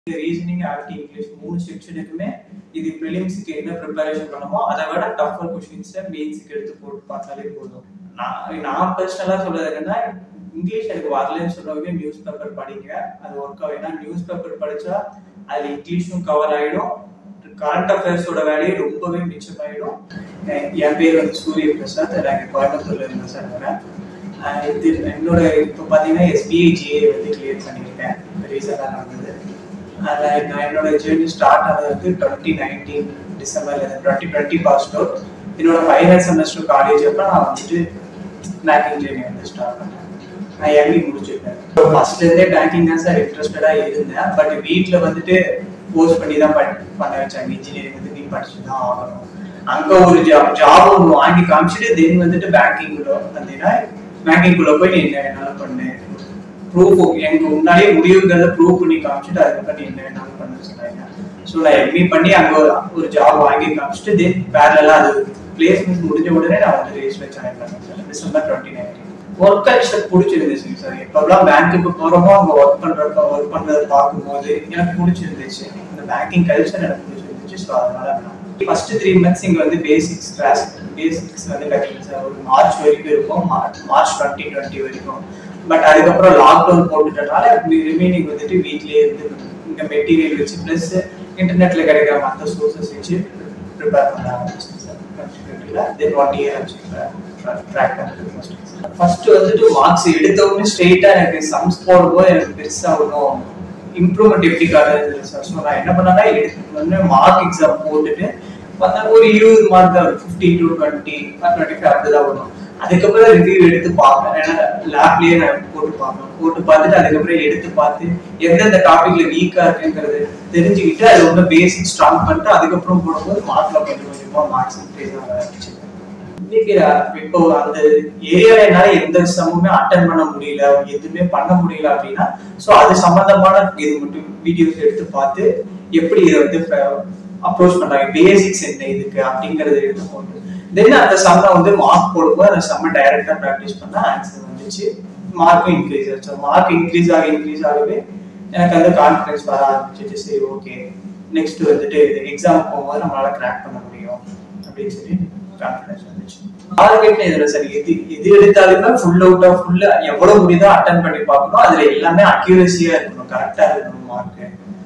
reasoning ஆப்டி English மூணு செக்ஷனுக்குமே இது ப்ரிலிம்ஸுக்கு என்ன ப்ரிப்பரேஷன் பண்ணமோ அதை விட டஃபர் கொஷின்ஸை மெயின்ஸுக்கு எடுத்து போட்டு பார்த்தாலே போதும் நான் நான் பர்சனலாக சொல்றது என்னன்னா இங்கிலீஷ் எனக்கு வரலன்னு சொல்றவங்க நியூஸ் பேப்பர் படிங்க அது ஒர்க் ஆகும் ஏன்னா நியூஸ் பேப்பர் படிச்சா அதுல இங்கிலீஷும் கவர் ஆயிடும் கரண்ட் அஃபேர்ஸோட வேலையை ரொம்பவே மிச்சமாயிடும் என் பேர் வந்து சூரிய பிரசாத் நான் கோயம்புத்தூர்ல இருந்தேன் சார் வரேன் அஹ் இது என்னோட இப்போ பார்த்தீங்கன்னா எஸ்பிஐ ஜிஏ வந்து கிளியர் பண்ணியிருக்கேன் ரீசெண்டாக நடந்தது அதில் நான் என்னோட ஜேர்னி ஸ்டார்ட் ஆனது வந்து டுவெண்ட்டி நைன்டீன் டிசம்பர்ல டுவெண்ட்டி டுவெண்ட்டி பாஸ்ட் அவுட் என்னோட ஃபைனல் செமஸ்டர் காலேஜ் அப்போ நான் வந்துட்டு பேங்கிங் ஜேர்னி வந்து ஸ்டார்ட் பண்ணேன் நான் எம்இ முடிச்சிருக்கேன் ஃபர்ஸ்ட்லேருந்தே பேங்கிங் தான் சார் இன்ட்ரெஸ்டடாக இருந்தேன் பட் வீட்டில் வந்துட்டு கோர்ஸ் பண்ணி தான் படி பண்ண வச்சாங்க இன்ஜினியரிங் வந்து நீ படிச்சு தான் ஆகணும் அங்கே ஒரு ஜாப் ஜாப் ஒன்று வாங்கி காமிச்சிட்டு தென் வந்துட்டு பேங்கிங்குள்ள வந்தீங்கன்னா பேங்கிங்குள்ள போய் நீ என்ன வேணாலும் பண்ணு ப்ரூஃப் எனக்கு முன்னாடியே முடிவுங்கிறத ப்ரூவ் பண்ணி காமிச்சிட்டு அதுக்கப்புறம் நீ என்ன வேணாலும் பண்ண சொன்னாங்க ஸோ நான் எம்இ பண்ணி அங்கே ஒரு ஜாப் வாங்கி காமிச்சிட்டு தென் பேரலாம் அது பிளேஸ்மெண்ட் முடிஞ்ச உடனே நான் வந்து ரேஸ்ல ஜாயின் பண்ணேன் sir December twenty nineteen work culture பிடிச்சிருந்துச்சு சார் எப்பெல்லாம் பேங்க்குக்கு போறோமோ அங்க ஒர்க் பண்றப்ப ஒர்க் பண்றதை பார்க்கும்போது எனக்கு பிடிச்சிருந்துச்சு இந்த பேங்கிங் கல்ச்சர் எனக்கு பிடிச்சிருந்துச்சு ஸோ அதனால ஃபர்ஸ்ட் த்ரீ மந்த்ஸ் இங்க வந்து பேசிக்ஸ் கிளாஸ் பேசிக்ஸ் வந்து கட்டிங்க சார் ஒரு மார்ச் வரைக்கும் இருக்கும் மார்ச் டுவெண்ட்டி டுவெண்ட்டி வரைக்கும் பட் அதுக்கப்புறம் லாக்டவுன் போட்டுட்டனால ரிமைனிங் வந்துட்டு வீட்லயே இருந்து இங்க மெட்டீரியல் வச்சு ப்ளஸ் இன்டர்நெட்ல கிடைக்கிற மற்ற சோர்சஸ் வச்சு ப்ரிப்பேர் பண்ண ஆரம்பிச்சேன் சார் டுவெண்ட்டி டுவெண்ட்டில தென் ஒன் இயர் ஆச்சு ட்ராக் பண்ணுறது ஃபர்ஸ்ட் வந்துட்டு மார்க்ஸ் எடுத்த உடனே ஸ்ட்ரெயிட்டா எனக்கு சம்ஸ் போடும்போது எனக்கு பெருசா ஒன்றும் இம்ப்ரூவ்மெண்ட் எப்படி காட்டுறது சார் ஸோ நான் என்ன பண்ணேன்னா எடுத்து வந்து மார்க் எக்ஸாம் போட்டுட்டு வந்தா ஒரு இருபது மார்க் தான் வரும் fifty to twenty twenty five அப்படிதான் வரும் அதுக்கப்புறம் ரிவ்யூ எடுத்து பார்ப்பேன் ஏன்னா லேப்லயே நான் போட்டு பார்ப்பேன் போட்டு பார்த்துட்டு அதுக்கப்புறம் எடுத்து பார்த்து எந்தெந்த டாபிக்ல வீக்கா இருக்குங்கிறது தெரிஞ்சுக்கிட்டு அது ரொம்ப பேசிக் ஸ்ட்ராங் பண்ணிட்டு அதுக்கப்புறம் போடும்போது மார்க்ல கொஞ்சம் கொஞ்சமா மார்க்ஸ் இன்க்ரீஸ் ஆக ஆரம்பிச்சு இப்போ அந்த ஏரியால என்னால எந்த சமூகமே அட்டன் பண்ண முடியல எதுவுமே பண்ண முடியல அப்படின்னா சோ அது சம்பந்தமான இது மட்டும் வீடியோஸ் எடுத்து பார்த்து எப்படி இதை வந்து அப்ரோச் பண்றாங்க பேசிக்ஸ் என்ன இதுக்கு அப்படிங்கறத எடுத்து போட்டு தென் அந்த சம்மை வந்து மார்க் போடும்போது அந்த சம்மை டைரக்டா ப்ராக்டிஸ் பண்ணா ஆன்சர் வந்துச்சு மார்க்கும் இன்க்ரீஸ் ஆச்சு மார்க் இன்க்ரீஸ் ஆக இன்க்ரீஸ் ஆகவே எனக்கு அந்த கான்ஃபிடன்ஸ் வர ஆரம்பிச்சிட்டு சரி ஓகே நெக்ஸ்ட் வந்துட்டு இது எக்ஸாம் போகும்போது நம்மளால கிராக் பண்ண முடியும் அப்படின்னு சொல்லி கான்ஃபிடன்ஸ் வந்துச்சு டார்கெட் இதுல சரி எது எது எடுத்தாலுமே ஃபுல் அவுட் ஆஃப் ஃபுல் எவ்வளவு முடியுதோ அட்டன் பண்ணி பார்க்கணும் அதுல எல்லாமே அக்யூரஸியா இருக்கணும் கரெக்டா இருக்கணும் மார்க்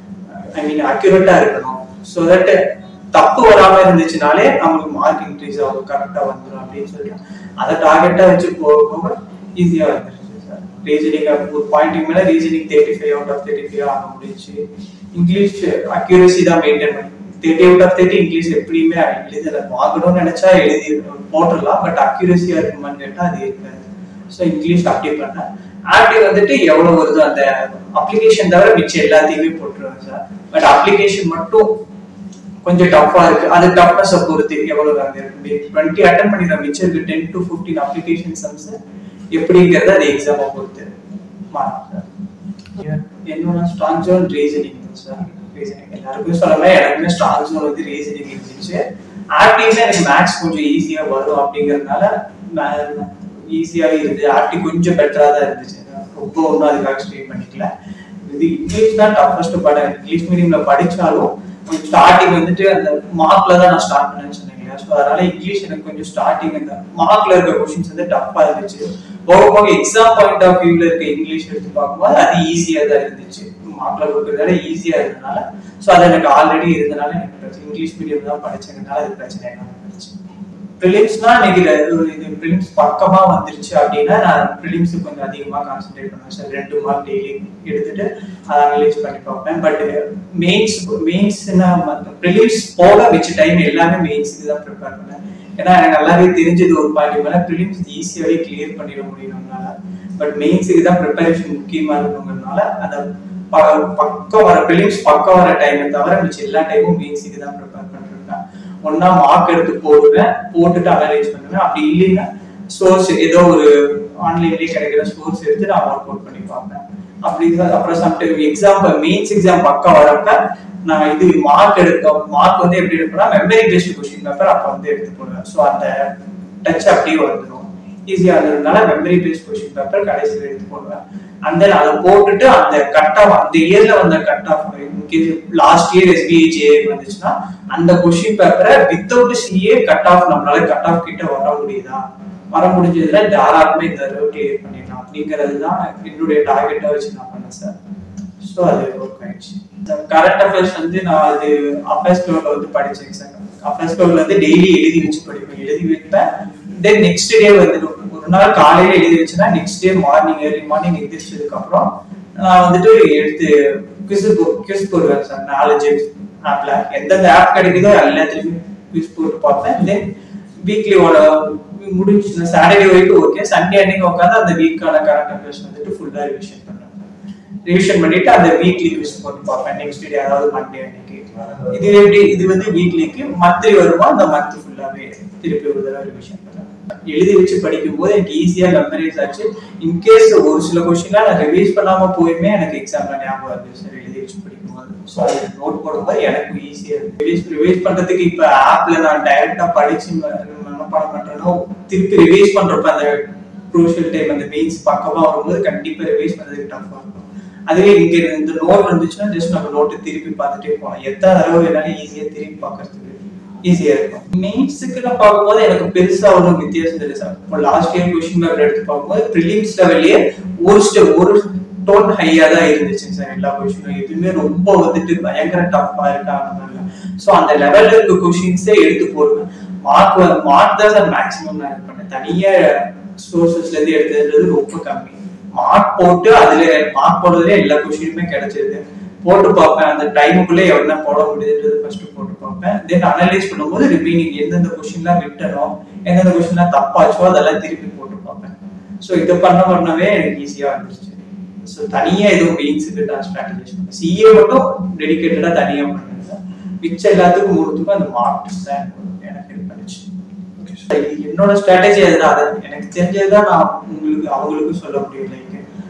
ஐ மீன் அக்யூரேட்டா இருக்கணும் ஸோ தட் தப்பு வராம இருந்துச்சுனாலே நமக்கு மார்க் இன்க்ரீஸ் ஆகும் கரெக்டா வந்துடும் அப்படின்னு சொல்லிட்டு அதை டார்கெட்டா வச்சு போக போக ஈஸியா வந்துருச்சு சார் ரீசனிங் ஒரு பாயிண்ட்டுக்கு மேல reasoning thirty five out of thirty five ஆக முடிச்சு இங்கிலீஷ் அக்யூரசி தான் மெயின்டைன் பண்ணி thirty out of thirty English எப்படியுமே எழுதல வாங்கணும்னு நினைச்சா எழுதி போட்டுடலாம் பட் அக்யூரஸியா இருக்குமான்னு கேட்டா அது இருக்காது ஸோ இங்கிலீஷ் அப்படியே பண்ணேன் ஆப்டி வந்துட்டு எவ்வளவு வருதோ அந்த அப்ளிகேஷன் தவிர மிச்சம் எல்லாத்தையுமே போட்டுருவேன் சார் பட் அப்ளிகேஷன் மட்டும் கொஞ்சம் டஃப்பா இருக்கு அது டஃப்னஸ் பொறுத்து எவ்வளவு அங்க இருக்கு டுவெண்ட்டி அட்டன் பண்ணிடுறேன் மிச்சம் இருக்கு ten to fifteen application sums எப்படிங்கிறது அது எக்ஸாமை பொறுத்து மாறும் சார் என்னோட strong zone reasoning sir reasoning எல்லாருக்கும் சொல்லலாம் எனக்குமே ஸ்ட்ராங் ஜோன் வந்து ரீசனிங் இருந்துச்சு ஆப்டிங்ல எனக்கு மேக்ஸ் கொஞ்சம் ஈஸியா வரும் அப்படிங்கறதுனால ஈஸியாவே இருந்து ஆப்டி கொஞ்சம் பெட்டரா தான் இருந்துச்சு ரொம்ப ஒன்றும் அதுக்காக ஸ்ட்ரெயின் பண்ணிக்கல இது இங்கிலீஷ் தான் டஃபஸ்ட் படம் இங்கிலீஷ் மீடியம்ல படிச்சாலும் ஸ்டார்டிங் வந்துட்டு அந்த மார்க்ல தான் நான் ஸ்டார்ட் பண்ணேன்னு சொன்னேன் ஸோ அதனால இங்கிலீஷ் எனக்கு கொஞ்சம் ஸ்டார்டிங் அந்த மார்க்ல இருக்க கொஸ்டின்ஸ் வந்து டஃப்பா இருந்துச்சு போக போக எக்ஸாம் பாயிண்ட் ஆஃப் வியூல இருக்க இங்கிலீஷ் எடுத்து பார்க்கும்போது அது ஈஸியா தான் இருந்துச்சு மார்க்ல கொடுக்கறதால ஈஸியா இருந்தனால ஸோ அது எனக்கு ஆல்ரெடி இருந்தனால எனக்கு பிரச்சனை இங்கிலீஷ் மீடியம் தான் படிச்சதுனால அது பிரச்சனை இல்லாம இருந்துச்சு ப்ரிலிம்ஸ்னா இன்னைக்கு இது ப்ரிலிம்ஸ் பக்கமா வந்துருச்சு அப்படின்னா நான் ப்ரிலிம்ஸ் கொஞ்சம் அதிகமா கான்சென்ட்ரேட் பண்ணுவேன் சார் ரெண்டு மார்க் டெய்லி எடுத்துட்டு அதை அனலைஸ் பண்ணி பார்ப்பேன் பட் மெயின்ஸ் மெயின்ஸ்னா ப்ரிலிம்ஸ் போக வச்ச டைம் எல்லாமே மெயின்ஸுக்கு தான் ப்ரிப்பேர் பண்ணேன் ஏன்னா எனக்கு நல்லாவே தெரிஞ்சது ஒரு பாயிண்ட் மேல ப்ரிலிம்ஸ் ஈஸியாவே கிளியர் பண்ணிட முடியும்னால பட் மெயின்ஸுக்கு தான் ப்ரிப்பரேஷன் முக்கியமா இருக்கணுங்கிறதுனால அந்த பக்கம் வர ப்ரிலிம்ஸ் பக்கம் வர டைமை தவிர மிச்சம் எல்லா டைமும் மெயின்ஸுக்கு தான் ப்ரிப்பேர் பண்ணிருக்கேன் ஒன்னா மார்க் எடுத்து போடுவேன் போட்டுட்டு அனலைஸ் பண்ணுவேன் அப்படி இல்லைன்னா சோர்ஸ் ஏதோ ஒரு ஆன்லைன்லயே கிடைக்கிற சோர்ஸ் எடுத்து நான் ஒர்க் அவுட் பண்ணி பார்ப்பேன் அப்படி அப்புறம் சம்டைம் எக்ஸாம் மெயின்ஸ் எக்ஸாம் பக்கம் வரப்ப நான் இது மார்க் எடுக்க மார்க் வந்து எப்படி எடுப்பேன்னா மெமரி பேஸ்ட் கொஸ்டின் பேப்பர் அப்போ வந்து எடுத்து போடுவேன் ஸோ அந்த டச் அப்படியே வந்துடும் ஈஸியா இருந்ததுனால மெமரி பேஸ்ட் கொஸ்டின் பேப்பர் கடைசியில் எடுத்து போடுவேன் அந்த அதை போட்டுட்டு அந்த கட் ஆஃப் அந்த இயர்ல வந்த cut off in case last year S B I வந்துச்சுன்னா அந்த கொஸ்டின் பேப்பரை வித்தவுட் சிஏ கட் ஆஃப் நம்மளால கட் ஆஃப் கிட்ட வர முடியுதா வர முடிஞ்சதுல தாராளமே இந்த தடவை கிளியர் பண்ணிடலாம் அப்படிங்கிறது தான் என்னுடைய டார்கெட்டா வச்சு நான் பண்ணேன் சார் ஸோ அது ஒர்க் ஆயிடுச்சு கரண்ட் அஃபேர்ஸ் வந்து நான் அது அஃபேர்ஸ் க்ளோவில் வந்து படிச்சேன் சார் அஃபேர்ஸ் க்ளோவில் வந்து டெய்லி எழுதி வச்சு படிப்பேன் எழுதி வைப்பேன் தென் நெக்ஸ்ட் டே வந்து ஒரு நாள் காலையில எழுதி வச்சுன்னா next day morning early morning எந்திரிச்சதுக்கு அப்புறம் நான் வந்துட்டு எடுத்து குவிஸ் குவிஸ் போடுவேன் சார் நாலஞ்சு ஆப்ல எந்தெந்த ஆப் கிடைக்குதோ எல்லாத்துலயுமே குவிஸ் போட்டு பார்ப்பேன் தென் வீக்லி முடிஞ்சுன்னா சாட்டர்டே வரைக்கும் ஓகே சண்டே அன்னைக்கு உட்காந்து அந்த வீக்கான கரண்ட் அஃபேர்ஸ் வந்துட்டு ஃபுல்லா ரிவிஷன் பண்ணுவேன் ரிவிஷன் பண்ணிட்டு அந்த வீக்லி குவிஸ் போட்டு பார்ப்பேன் நெக்ஸ்ட் டே அதாவது மண்டே அன்னைக்கு இது எப்படி இது வந்து வீக்லிக்கு மந்த்லி வருமா அந்த மந்த் ஃபுல்லாவே திருப்பி ஒரு தடவை ரிவிஷன் பண்ணுவேன் எழுதி வச்சு படிக்கும் போது எனக்கு ஈஸியா மெமரைஸ் ஆச்சு இன்கேஸ் ஒரு சில கொஸ்டின்லாம் நான் ரிவைஸ் பண்ணாம போயுமே எனக்கு எக்ஸாம்ல ஞாபகம் இருக்கு சார் எழுதி வச்சு படிக்கும் போது ஸோ அது நோட் போடும்போது எனக்கு ஈஸியா இருக்கு ரிவைஸ் ரிவைஸ் பண்றதுக்கு இப்ப ஆப்ல நான் டைரக்டா படிச்சு மனப்பாடம் பண்றேன்னா திருப்பி ரிவைஸ் பண்றப்ப அந்த க்ரூஷியல் டைம் அந்த மெயின்ஸ் பக்கமா வரும்போது கண்டிப்பா ரிவைஸ் பண்றதுக்கு டஃபா இருக்கும் அதுவே இங்க இந்த நோட் இருந்துச்சுன்னா ஜஸ்ட் நம்ம நோட்டு திருப்பி பார்த்துட்டே போகலாம் எத்தனை தடவை வேணாலும் ஈஸியா திருப்பி பார்க்கறதுக்கு ஈஸியா இருக்கும் மெயின்ஸுக்கு நான் பார்க்கும்போது எனக்கு பெருசா ஒன்றும் வித்தியாசம் தெரியல சார் இப்போ லாஸ்ட் இயர் கொஸ்டின் பேப்பர் எடுத்து பார்க்கும்போது ப்ரிலிம்ஸ் லெவல்லே ஒரு ஸ்டெப் ஒரு டோன் ஹையா தான் இருந்துச்சு சார் எல்லா கொஸ்டினும் எதுவுமே ரொம்ப வந்துட்டு பயங்கர டஃப்பா இருக்கா அந்த மாதிரிலாம் ஸோ அந்த லெவல்ல இருக்க கொஸ்டின்ஸே எடுத்து போடுவேன் மார்க் மார்க் தான் சார் மேக்ஸிமம் நான் இது பண்ணேன் தனியா சோர்சஸ்ல இருந்து எடுத்ததுன்றது ரொம்ப கம்மி மார்க் போட்டு அதுல மார்க் போடுறதுல எல்லா கொஸ்டினுமே கிடைச்சிருது போட்டு பார்ப்பேன் அந்த டைமுக்குள்ளே எவ்வளோ போட முடியுதுன்றது ஃபர்ஸ்ட் போட்டு பார்ப்பேன் தென் அனலைஸ் பண்ணும்போது ரிமைனிங் எந்தெந்த கொஸ்டின்லாம் விட்டனோ எந்தெந்த கொஸ்டின்லாம் தப்பாச்சோ அதெல்லாம் திருப்பி போட்டு பார்ப்பேன் ஸோ இதை பண்ண பண்ணவே எனக்கு ஈஸியாக வந்துருச்சு ஸோ தனியாக எதுவும் மெயின்ஸுக்கு நான் ஸ்ட்ராட்டஜைஸ் பண்ணேன் சிஏ மட்டும் டெடிக்கேட்டடாக தனியாக பண்ணுங்க மிச்சம் எல்லாத்துக்கும் மூணுத்துக்கும் அந்த மார்க்ஸ் தான் எனக்கு ஹெல்ப் பண்ணுச்சு என்னோட ஸ்ட்ராட்டஜி அதுதான் அது எனக்கு தெரிஞ்சதுதான் நான் உங்களுக்கு அவங்களுக்கு சொல்ல முடியும் லைக்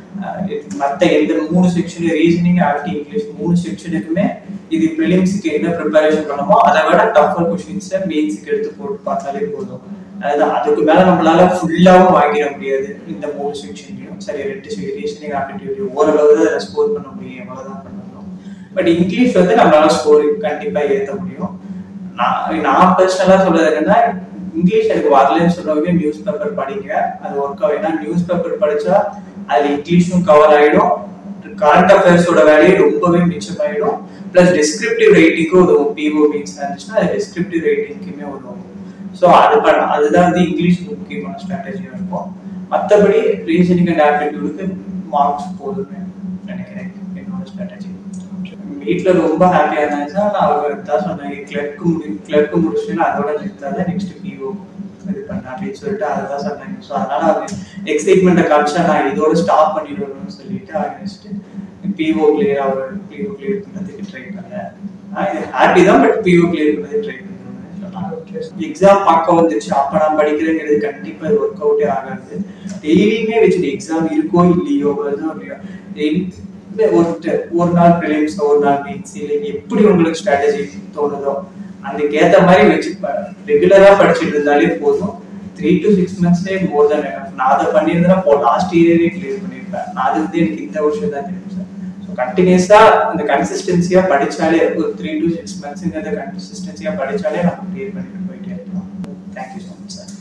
மற்ற எந்த மூணு செக்ஷன் ரீசனிங் ஆர்டி இங்கிலீஷ் மூணு செக்ஷனுக்குமே இது ப்ரிலிம்ஸுக்கு என்ன ப்ரிப்பரேஷன் பண்ணமோ அதை விட டஃபர் கொஸ்டின்ஸை மெயின்ஸுக்கு எடுத்து போட்டு பார்த்தாலே போதும் அதுதான் அதுக்கு மேல நம்மளால ஃபுல்லாவும் வாங்கிட முடியாது இந்த மூணு செக்ஷன்லையும் சரி ரெண்டு ரீசனிங் ஆப்டிடியூட் ஓரளவு தான் அதில் ஸ்கோர் பண்ண முடியும் எவ்வளவுதான் பண்ண முடியும் பட் இங்கிலீஷ் வந்து நம்மளால ஸ்கோர் கண்டிப்பா ஏற்ற முடியும் நான் நான் பர்சனலா சொல்றது என்னன்னா இங்கிலீஷ் எனக்கு வரலன்னு சொல்றவங்க நியூஸ் பேப்பர் படிங்க அது ஒர்க் ஆகும் ஏன்னா நியூஸ் பேப்பர் படிச்சா அதுல இங்கிலீஷும் கவர் ஆயிடும் கரண்ட் அஃபேர்ஸோட வேலையை ரொம்பவே மிச்சமாயிடும் பிளஸ் டிஸ்கிரிப்டிவ் ரைட்டிங்க்கும் உதவும் பிஓ மீன்ஸ் இருந்துச்சுன்னா அது டிஸ்கிரிப்டிவ் ரைட்டிங்க்குமே உதவும் ஸோ அது பண்ண அதுதான் வந்து இங்கிலீஷ் முக்கியமான ஸ்ட்ராட்டஜியா இருக்கும் மற்றபடி ரீசனிங் அண்ட் ஆப்டிடியூடுக்கு மார்க்ஸ் போதுமே நினைக்கிறேன் என்னோட ஸ்ட்ராட்டஜி வீட்டில் ரொம்ப ஹாப்பியாக இருந்தாங்க சார் நான் அவங்க தான் சொன்னாங்க கிளர்க்கு முடி கிளர்க்கு முடிச்சுட்டு அதோட நிறுத்தாத நெக்ஸ்ட் பிஓ இது பண்ண அப்படின்னு சொல்லிட்டு அதை தான் சொன்னாங்க ஸோ அதனால அவங்க எக்ஸைட்மெண்ட்டை காமிச்சா நான் இதோட ஸ்டாப் பண்ணிடுவேன்னு சொல்லிட்டு ஆரம்பிச்சுட்டு பிஓ கிளியர் அவர் பிஓ கிளியர் பண்ணுறதுக்கு ட்ரை பண்ணேன் நான் இது ஹாப்பி தான் பட் பிஓ கிளியர் பண்ணது ட்ரை பண்ணுவேன் எக்ஸாம் பக்கம் வந்துச்சு அப்ப நான் படிக்கிறேங்கிறது கண்டிப்பா இது ஒர்க் அவுட்டே ஆகாது டெய்லியுமே வச்சுட்டு எக்ஸாம் இருக்கோ இல்லையோ வருதோ இல்லையோ டெய்லி ஒரு ஒரு நாள் ப்ரிலிம்ஸ் ஒரு நாள் மெயின்ஸ் இல்லை எப்படி உங்களுக்கு ஸ்ட்ராட்டஜி தோணுதோ அதுக்கேற்ற மாதிரி வச்சு ரெகுலரா படிச்சுட்டு இருந்தாலே போதும் த்ரீ டு சிக்ஸ் மந்த்ஸ்லேயே மோர் தான் நான் அதை பண்ணியிருந்தேன்னா போ லாஸ்ட் இயரே கிளியர் பண்ணியிருப்பேன் நான் அது வந்து எனக்கு இந்த வருஷம் தான் தெரியும் சார் ஸோ கண்டினியூஸா அந்த கன்சிஸ்டன்சியா படிச்சாலே ஒரு த்ரீ டு சிக்ஸ் மந்த்ஸுங்கிறத கன்சிஸ்டன்சியா படிச்சாலே நம்ம கிளியர் பண்ணிட்டு போயிட்டே இருக்கலாம் தேங்க்யூ ஸோ மச் சார்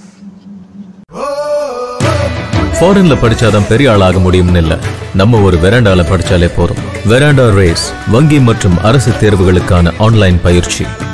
ஃபாரின்ல படிச்சாதான் பெரிய ஆளாக முடியும்னு இல்ல நம்ம ஒரு வெராண்டால படிச்சாலே போதும் வெராண்டா ரேஸ் வங்கி மற்றும் அரசு தேர்வுகளுக்கான ஆன்லைன் பயிற்சி